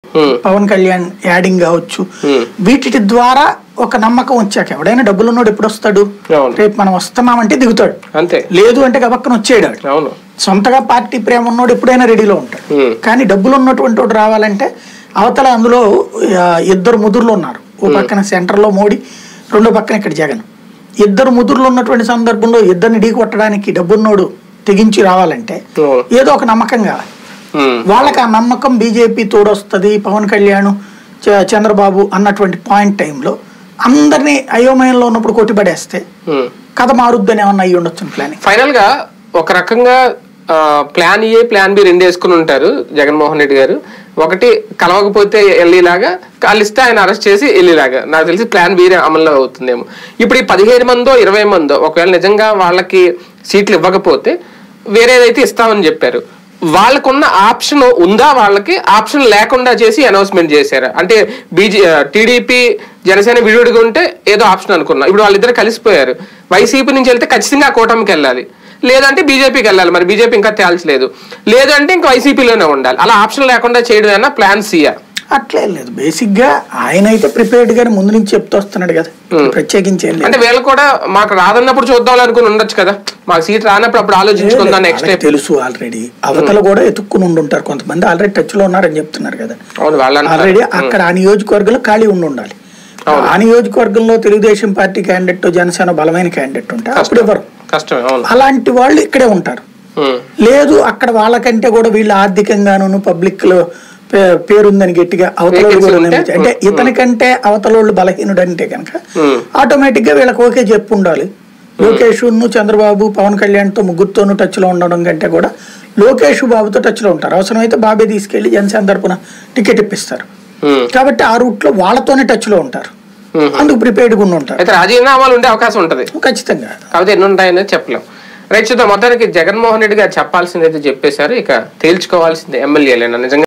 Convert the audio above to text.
Hmm. Pawan Kalyan యాడింగ్ కావచ్చు Hmm. వీటి ద్వారా ఒక నమ్మకం వచ్చాక ఎవడైనా డబ్బులు ఉన్నాడు ఎప్పుడు వస్తాడు అవును. రేపు మనం వస్తున్నామంటే దిగుతాడు అంతే లేదు అంటే గబక్కన వచ్చేయడు వాడు. అవును సొంతగా పార్టీ ప్రేమ ఉన్నోడు ఎప్పుడైనా రెడీలో ఉంటాడు Hmm. కానీ డబ్బులు ఉన్నటువంటి వాడు రావాలంటే అవతల అందులో ఆ, ఇద్దరు ముదురులు ఉన్నారు ఓ పక్కన సెంటర్లో మోడీ రెండో పక్కన ఇక్కడ జగన్ ఇద్దరు ముదురులు ఉన్నటువంటి సందర్భంలో ఇద్దరిని ఢీ కొట్టడానికి డబ్బున్నోడు తెగించి రావాలంటే అవును. ఏదో ఒక నమ్మకం కావాలి ఉమ్. వాళ్ళకి ఆ నమ్మకం బీజేపీ తోడొస్తుంది పవన్ కళ్యాణ్ చ- చంద్రబాబు అన్నటువంటి పాయింట్ టైంలో అందరినీ అయోమయంలో ఉన్నప్పుడు కొట్టిపడేస్తే ఉమ్. కథ మారుద్దని ఏమన్నా అయ్యి ఉండొచ్చు ప్లానింగ్ ఫైనల్ గా ఒక రకంగా ఆ, ప్లాన్ ఏ ప్లాన్ బి రెండు వేసుకుని ఉంటారు జగన్మోహన్ రెడ్డి గారు ఒకటి కలవకపోతే వెళ్ళేలాగా కలిస్తే ఆయన అరెస్ట్ చేసి వెళ్ళేలాగా నాకు తెలిసి ప్లాన్ బి అమల్లో అవుతుందేమో ఇప్పుడు ఈ పదిహేను మందో ఇరవై మందో ఒకవేళ నిజంగా వాళ్ళకి సీట్లు ఇవ్వకపోతే వేరేదైతే ఇస్తామని చెప్పారు వాళ్ళకున్న ఆప్షన్ ఉందా వాళ్ళకి ఆప్షన్ లేకుండా చేసి అనౌన్స్మెంట్ చేశారు అంటే బీజే టీడీపీ జనసేన విడివిడిగా ఉంటే ఏదో ఆప్షన్ అనుకున్నాం ఇప్పుడు వాళ్ళిద్దరు కలిసిపోయారు వైసీపీ నుంచి వెళ్తే ఖచ్చితంగా ఆ కూటమికి వెళ్ళాలి లేదంటే బీజేపీకి వెళ్ళాలి మరి బీజేపీ ఇంకా తేల్చలేదు లేదంటే ఇంకా వైసీపీలోనే ఉండాలి అలా ఆప్షన్ లేకుండా చేయడం అన్న ప్లాన్ సియా అట్లే లేదు బేసిక్ గా ఆయన అయితే ప్రిపేర్డ్ గానే ముందు నుంచి చెప్తూ వస్తున్నాడు కదా ప్రత్యేకించి ఏం లేదు అంటే వీళ్ళు కూడా మాకు రాదన్నప్పుడు చూద్దాం అనుకుని ఉండొచ్చు కదా మాకు సీట్ రానప్పుడు అప్పుడు ఆలోచించుకుందాం నెక్స్ట్ వాళ్ళకి తెలుసు ఆల్రెడీ అవతల కూడా ఎత్తుక్కుని ఉండి ఉంటారు కొంతమంది ఆల్రెడీ టచ్ లో ఉన్నారని చెప్తున్నారు కదా అవును వాళ్ళు అంటున్నారు. ఆల్రెడీ అక్కడ ఆ నియోజకవర్గంలో ఖాళీ ఉండి ఉండాలి ఆ నియోజకవర్గంలో తెలుగుదేశం పార్టీ క్యాండిడేట్ జనసేన బలమైన క్యాండిడేట్ ఉంటే అప్పుడు ఎవరు కష్టమే అవును అలాంటి వాళ్ళు ఇక్కడే ఉంటారు ఉమ్. లేదు అక్కడ వాళ్ళకంటే కూడా వీళ్ళు ఆర్థికంగాను పబ్లిక్ లో పే- పేరుందని గట్టిగా అవతల వాళ్ళు కూడా ఉంటే, నమ్మించి- అంటే ఇతనికంటే అవతల వాళ్ళు బలహీనుడు అంటే కనుక Hmm. ఆటోమేటిక్ గా వీళ్ళకి ఓకే చెప్పు ఉండాలి లోకేష్ ను చంద్రబాబు పవన్ కళ్యాణ్ తో ముగ్గురుతోనూ టచ్ లో ఉండడం కంటే కూడా లోకేష్ బాబుతో టచ్ లో ఉంటారు అవసరమైతే బాబే తీసుకెళ్లి జనసేన తరపున టికెట్ ఇప్పిస్తారు ఉమ్. కాబట్టి ఆ రూట్ లో వాళ్ళతోనే టచ్ లో ఉంటారు Hmm. అందుకు ప్రిపేర్డ్ గా ఉండి ఉంటారు అయితే రాజీనామాలు ఉండే అవకాశం ఉంటది ఖచ్చితంగా కాకపోతే ఎన్ని ఉంటాయనేది చెప్పలేం రైట్ చూద్దాం మొత్తానికి జగన్మోహన్ రెడ్డి గారు చెప్పాల్సింది అయితే చెప్పేశారు ఇక తేల్చుకోవాల్సింది ఎమ్మెల్యేలేనా నిజంగా